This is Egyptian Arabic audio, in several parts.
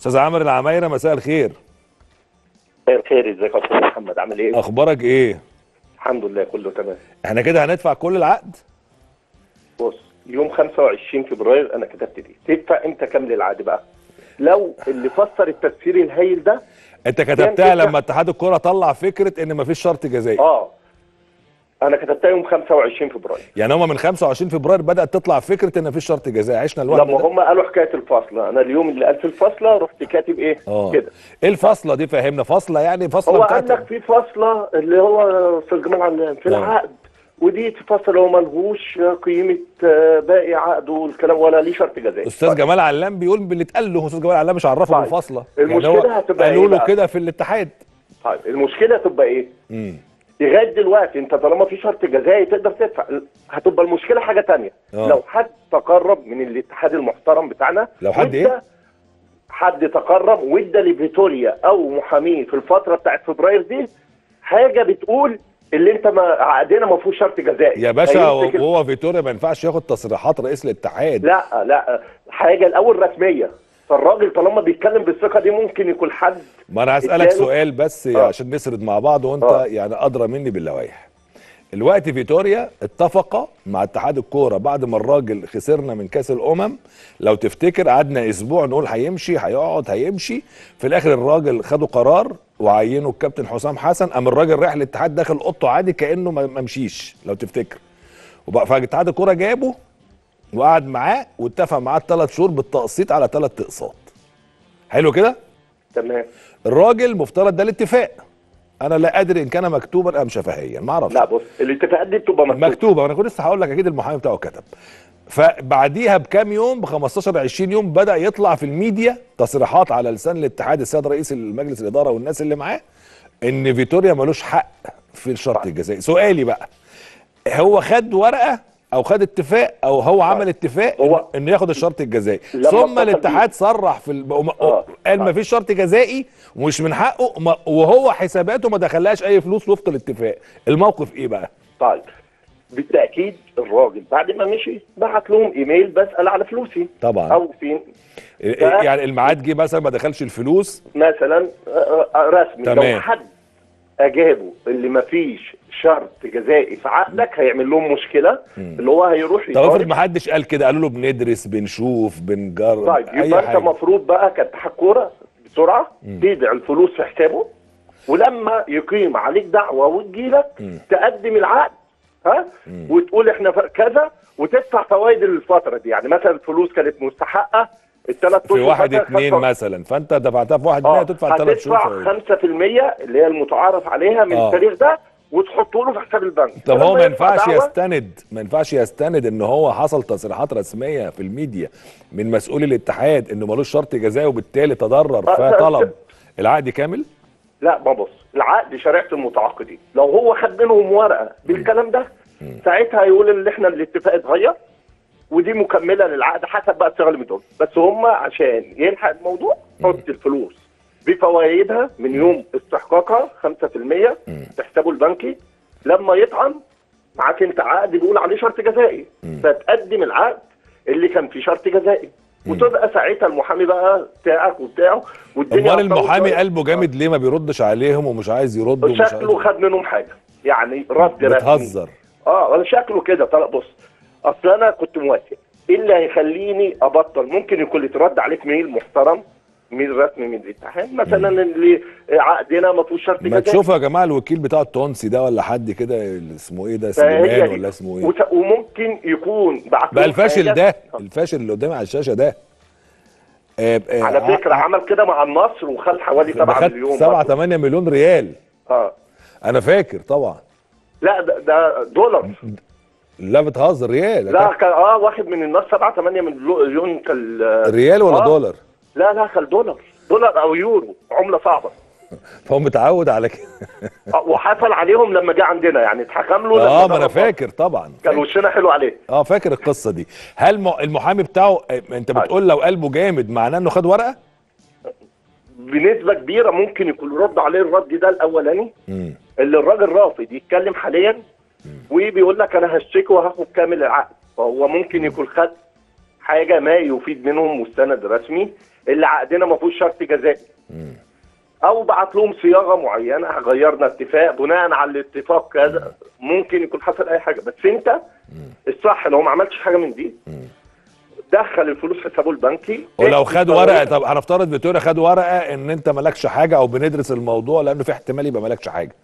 استاذ عامر العمايره مساء الخير مساء الخير ازيك يا استاذ محمد عامل ايه؟ اخبارك ايه الحمد لله كله تمام احنا كده هندفع كل العقد بص يوم 25 فبراير انا كتبت دي تدفع امتى كامل العقد بقى؟ لو اللي فسر التفسير الهايل ده انت كتبتها كام لما اتحاد الكره طلع فكره ان مفيش شرط جزائي اه انا كتبتها يوم 25 فبراير يعني هما من 25 فبراير بدات تطلع فكره ان مفيش شرط جزائي عشنا الوهم لما ده هم قالوا حكايه الفاصله انا اليوم اللي قال في الفاصله رحت كاتب ايه؟ اه كده ايه الفاصله دي فهمنا فاصله يعني فاصله هو قال بتاعت لك في فاصله اللي هو في الجماعه اللي في آه. العقد ودي فاصله هو ملهوش قيمه آه، باقي عقده والكلام ولا ليه شرط جزائي استاذ جمال علام بيقول باللي اتقال له استاذ جمال علام مش عرفه طيب. بالفاصله المشكلة يعني هو هتبقى قالوا إيه له بقى؟ كده في الاتحاد طيب المشكله تبقى ايه؟ امم لغايه دلوقتي انت طالما في شرط جزائي تقدر تدفع هتبقى المشكله حاجه تانية آه. لو حد تقرب من الاتحاد المحترم بتاعنا لو حد وادى- إيه؟ حد تقرب وادى لفيتوريا او محاميه في الفتره بتاعت فبراير دي حاجه بتقول اللي انت ما عقدنا ما فيهوش شرط جزائي يا باشا هيمسك ال- وهو فيتوريا ما ينفعش ياخد تصريحات رئيس الاتحاد لا لا حاجه الاول رسميه فالراجل طالما بيتكلم بالثقه دي ممكن يكون حد ما انا هسألك اداله- سؤال بس آه. عشان نسرد مع بعض وانت آه. يعني ادرى مني باللوائح الوقت فيتوريا اتفق مع اتحاد الكوره بعد ما الراجل خسرنا من كاس الامم لو تفتكر قعدنا اسبوع نقول هيمشي هيقعد هيمشي في الاخر الراجل خدوا قرار وعينوا الكابتن حسام حسن قام الراجل رايح الاتحاد داخل اوضته عادي كانه ما ما مشيش لو تفتكر وبقى فاتحاد الكوره جابه وقعد معاه واتفق معاه ثلاث شهور بالتقسيط على ثلاث اقساط حلو كده تمام الراجل مفترض ده الاتفاق انا لا ادري ان كان مكتوبا ام شفهيا ما اعرفش لا بص الاتفاقات دي بتبقى مكتوبه مكتوبه وانا كنت لسه هقول لك اكيد المحامي بتاعه كتب فبعديها بكام يوم ب 15 20 يوم بدا يطلع في الميديا تصريحات على لسان الاتحاد السيد رئيس المجلس الاداره والناس اللي معاه ان فيتوريا ملوش حق في الشرط الجزائي سؤالي بقى هو خد ورقه او خد اتفاق او هو عمل اتفاق هو- انه ياخد الشرط الجزائي لما ثم اتصل الاتحاد صرح في الب... وم- آه. قال ما فيش شرط جزائي ومش من حقه ما- وهو حساباته ما دخلهاش اي فلوس وفق الاتفاق الموقف ايه بقى طيب بالتاكيد الراجل بعد ما مشي بعت لهم ايميل بسال على فلوسي طبعا او فين يعني الميعاد جه مثلا ما دخلش الفلوس مثلا آه، آه، رسمي تمام. لو حد اجابه اللي ما فيش شرط جزائي في عقدك هيعمل لهم مشكله اللي هو هيروح طب افرض يطالب ما حدش قال كده قالوا له بندرس بنشوف بنجرب طيب اي يبقى انت حاجه المفروض بقى كاتحاد كوره بسرعه تيدع الفلوس في حسابه ولما يقيم عليك دعوه وتجيلك تقدم العقد ها وتقول احنا ف- كذا وتدفع فوائد الفتره دي يعني مثلا الفلوس كانت مستحقه الثلاث في واحد اتنين مثلا فانت دفعتها في واحد اتنين اه هتدفع ثلاث شهور هتدفع فوائد. 5% اللي هي المتعارف عليها من آه. التاريخ ده وتحطه له في حساب البنك طب هو ولما ما يرفع ينفعش دعوة- يستند ما ينفعش يستند ان هو حصل تصريحات رسميه في الميديا من مسؤول الاتحاد انه ملوش شرط جزائي وبالتالي تضرر آه، فطلب س- العقد كامل لا ما بص العقد شريعه المتعاقدين لو هو خد منهم ورقه بالكلام ده ساعتها يقول ان احنا الاتفاق اتغير ودي مكمله للعقد حسب بقى الصيغه اللي بتقول بس هم عشان يلحق الموضوع حط الفلوس بفوائدها من يوم استحقاقها 5% في حسابه البنكي لما يطعن معاك انت عقد بيقول عليه شرط جزائي فتقدم العقد اللي كان فيه شرط جزائي وتبقى ساعتها المحامي بقى بتاعك وبتاعه والدنيا امال هتطول المحامي شوية. قلبه جامد ليه ما بيردش عليهم ومش عايز يرد ومش عايز شكله خد منهم حاجه يعني رد رسمي بتهزر اه ولا شكله كده طلع بص اصل انا كنت موافق ايه اللي هيخليني ابطل ممكن يكون يترد عليك ميل محترم ميل رسمي من الاتحاد مثلا اللي عقدنا ما فيهوش شرط ما جزائي. تشوفوا يا جماعه الوكيل بتاع التونسي ده ولا حد كده اللي اسمه ايه ده فهي سليمان دي. ولا اسمه ايه وت- وممكن يكون بعت بقى لهم الفاشل حاجة. ده الفاشل اللي قدامي على الشاشه ده آه، آه، على ع- فكره عمل كده مع النصر وخد حوالي 7 خد مليون 7 برضه. 8 مليون ريال اه انا فاكر طبعا لا ده, ده دولار لا بتهزر ريال لا كان اه واخد من النصر 7 8 مليون كال ريال ولا آه. دولار لا لا كان دولار دولار او يورو عمله صعبه فهو متعود على كده آه، وحصل عليهم لما جه عندنا يعني اتحكم له اه لما ما انا ضرب فاكر طبعا كان وشنا حلو عليه اه فاكر القصه دي هل م- المحامي بتاعه آه، انت بتقول لو قلبه جامد معناه انه خد ورقه بنسبه كبيره ممكن يكون رد عليه الرد ده الاولاني امم اللي الراجل رافض يتكلم حاليا وبيقول لك انا هشتكي وهاخد كامل العقد فهو ممكن يكون خد حاجه ما يفيد منهم مستند رسمي اللي عقدنا ما فيهوش شرط جزائي او بعت لهم صياغه معينه غيرنا اتفاق بناء على الاتفاق كذا ممكن يكون حصل اي حاجه بس انت الصح لو ما عملتش حاجه من دي دخل الفلوس حسابه البنكي ولو اكتب خد ضرائب. ورقه طب هنفترض فيتوريا خد ورقه ان انت مالكش حاجه او بندرس الموضوع لانه في احتمال يبقى مالكش حاجه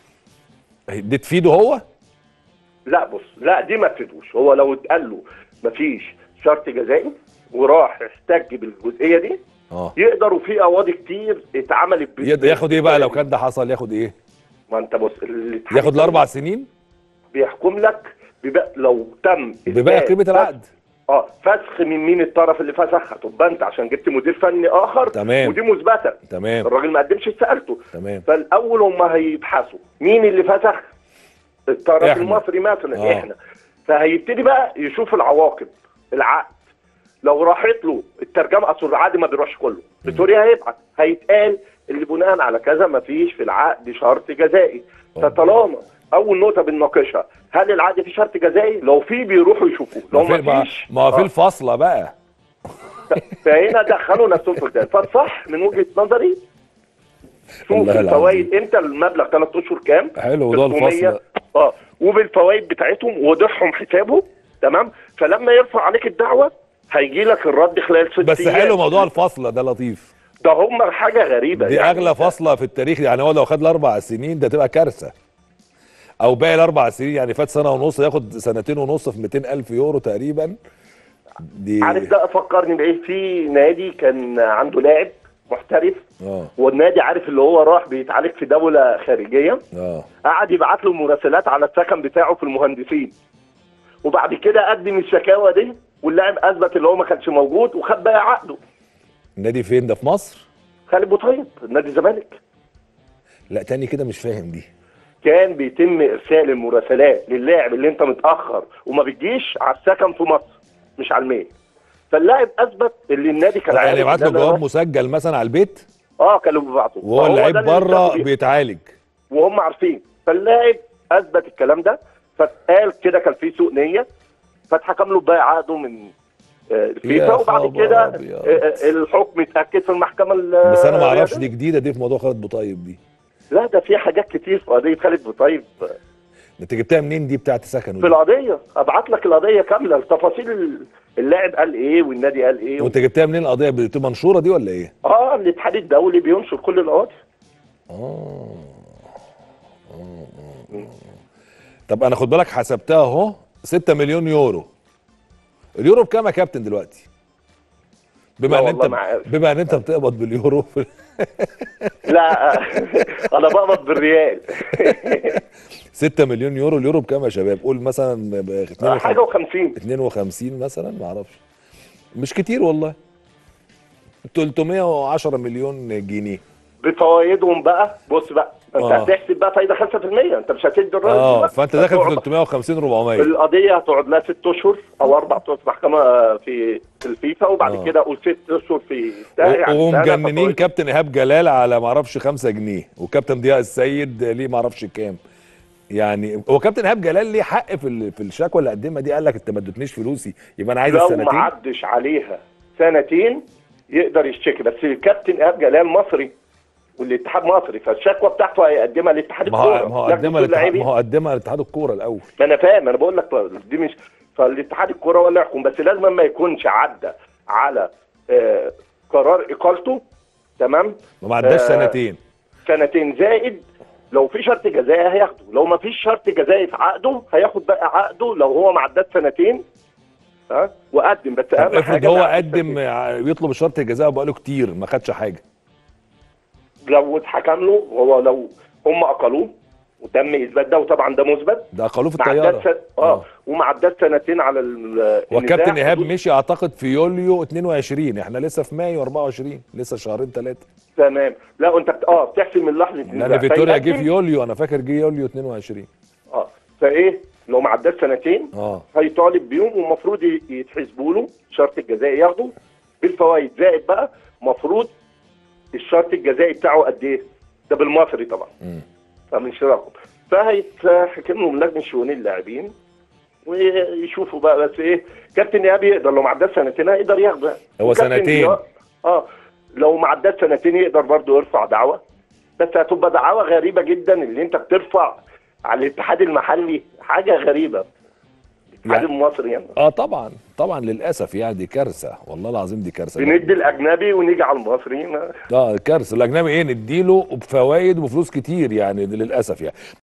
دي تفيده هو لا بص لا دي ما تفيدوش هو لو اتقال له مفيش شرط جزائي وراح احتج بالجزئيه دي اه يقدر وفي قواضي كتير اتعملت بال- يقدر ياخد ايه بقى لو كان ده حصل ياخد ايه ما انت بص الاتحاد ياخد الاربع سنين بيحكم لك بيبقى لو تم بباقي إثبات قيمه فسخ- العقد اه فسخ من مين الطرف اللي فسخ هتبقى انت عشان جبت مدير فني اخر تمام. ودي مثبته تمام الراجل ما قدمش سالته تمام فالاول هم هيبحثوا مين اللي فسخ الطرف إحنا. المصري مثلا آه. احنا فهيبتدي بقى يشوف العواقب العقد لو راحت له الترجمه اصل العقد ما بيروحش كله فيتوريا هيبعت هيتقال اللي بناء على كذا ما فيش في العقد شرط جزائي فطالما اول نقطه بنناقشها هل العقد فيه شرط جزائي لو في بيروحوا يشوفوه لو ما في ما ما- فيش ما هو في آه. الفاصله بقى فهنا دخلوا نفسهم في الجدل فالصح من وجهه نظري شوف والله العظيم. الفوائد امتى المبلغ ثلاث اشهر كام حلو ده 600. الفصل اه وبالفوائد بتاعتهم وضعهم حسابه تمام فلما يرفع عليك الدعوه هيجي لك الرد خلال ست بس أيام. حلو موضوع الفصل ده لطيف ده هم حاجه غريبه دي يعني. اغلى فاصله في التاريخ يعني هو لو خد الاربع سنين ده تبقى كارثه او باقي الاربع سنين يعني فات سنه ونص ياخد سنتين ونص في 200 الف يورو تقريبا دي عارف ده فكرني بايه في نادي كان عنده لاعب محترف اه والنادي عارف اللي هو راح بيتعالج في دوله خارجيه اه قعد يبعت له مراسلات على السكن بتاعه في المهندسين وبعد كده قدم الشكاوى دي واللاعب اثبت اللي هو ما كانش موجود وخد بقى عقده النادي فين ده في مصر خالد بوطيب نادي الزمالك لا تاني كده مش فاهم دي كان بيتم ارسال المراسلات للاعب اللي انت متاخر وما بتجيش على السكن في مصر مش على الميل فاللاعب اثبت اللي النادي كان يعني عارف يبعت له إن أنا جواب رايح- مسجل مثلا على البيت اه كانوا بيبعتوا وهو فهو اللعيب ده اللي بره اتفقوا بيه. بيتعالج وهم عارفين فاللاعب اثبت الكلام ده فقال كده كان في سوء نيه فاتحكم له بقى عقده من آه، يا الفيفا وبعد خبر كده أبيض. آه، آه، الحكم اتاكد في المحكمه ال- بس انا ما اعرفش الرياضية. دي جديده دي في موضوع خالد بوطيب دي لا ده في حاجات كتير في قضيه خالد بوطيب انت جبتها منين دي بتاعت سكن في ودي؟ القضيه ابعت لك القضيه كامله التفاصيل اللاعب قال ايه والنادي قال ايه وانت جبتها منين القضيه بتبقى منشوره دي ولا ايه؟ اه الاتحاد الدولي بينشر كل القواضي اه آه، آه، آه. طب انا خد بالك حسبتها اهو 6 مليون يورو اليورو بكام يا كابتن دلوقتي؟ بما لا ان والله انت ما عارف. بما ان انت بتقبض باليورو لا انا بقبض بالريال 6 مليون يورو اليورو بكام يا شباب؟ قول مثلا ب 52 حاجه و50 52 مثلا ما اعرفش مش كتير والله 310 مليون جنيه بفوائدهم بقى بص بقى انت آه. هتحسب بقى فايده 5% انت مش هتدي الراجل اه دلوقتي. فانت داخل في هتقعد- 350 400 القضيه هتقعد لها ست اشهر او اربع اشهر في محكمه في في الفيفا وبعد آه. كده قول ست اشهر في بتاع و- يعني سنة ومجننين ففوائد. كابتن ايهاب جلال على ما اعرفش 5 جنيه وكابتن ضياء السيد ليه ما اعرفش كام يعني هو كابتن ايهاب جلال ليه حق في ال- في الشكوى اللي قدمها دي قال لك انت ما ادتنيش فلوسي يبقى انا عايز لو ما السنتين عدش عليها سنتين يقدر يشتكي بس الكابتن ايهاب جلال مصري والاتحاد مصري فالشكوى بتاعته هيقدمها لاتحاد ما هو الكوره ما هو لجنة قدمها للاتحاد- اللاعبين. ما هو قدمها لاتحاد الكوره الاول ما انا فاهم انا بقول لك دي مش فالاتحاد الكوره ولا يحكم بس لازم ما يكونش عدى على آه قرار اقالته تمام ما عداش آه. سنتين سنتين زائد لو في شرط جزائي هياخده لو ما فيش شرط جزائي في عقده هياخد بقى عقده لو هو ما عداش سنتين ها وقدم بس طب اهم افرض حاجه هو لا، قدم ع- يطلب الشرط الجزائي وبقاله كتير ما خدش حاجه لو اتحكم له هو لو هم اقلوه وتم اثبات ده وطبعا ده مثبت ده اقلوه في ما عداش الطياره سن... اه وما عداش سنتين على ال- والكابتن النزاع. ايهاب مشي اعتقد في يوليو 22 احنا لسه في مايو 24 لسه شهرين ثلاثه تمام لا انت بت... اه بتحسب من لحظه لان النزاع. فيتوريا جه فيقدم- في يوليو انا فاكر جه يوليو 22 اه فايه لو ما عداش سنتين اه هيطالب بيهم ومفروض ي- يتحسبوا له شرط الجزائي ياخده بالفوائد زائد بقى مفروض الشرط الجزائي بتاعه قد ايه؟ ده بالمصري طبعا مم. فمن رقم فهيتحكم لهم لجنه شؤون اللاعبين ويشوفوا بقى بس ايه كابتن ايهاب يقدر لو ما عداش سنتين هيقدر ياخده هو وكابتن سنتين. ضياء- اه لو ما عداش سنتين يقدر برضه يرفع دعوه بس هتبقى دعوه غريبه جدا اللي انت بترفع على الاتحاد المحلي حاجه غريبه الاتحاد يعني- المصري يعني اه طبعا طبعا للاسف يعني دي كارثه والله العظيم دي كارثه بندي الاجنبي ونيجي على المصريين اه كارثه الاجنبي ايه نديله بفوائد وفلوس كتير يعني للاسف يعني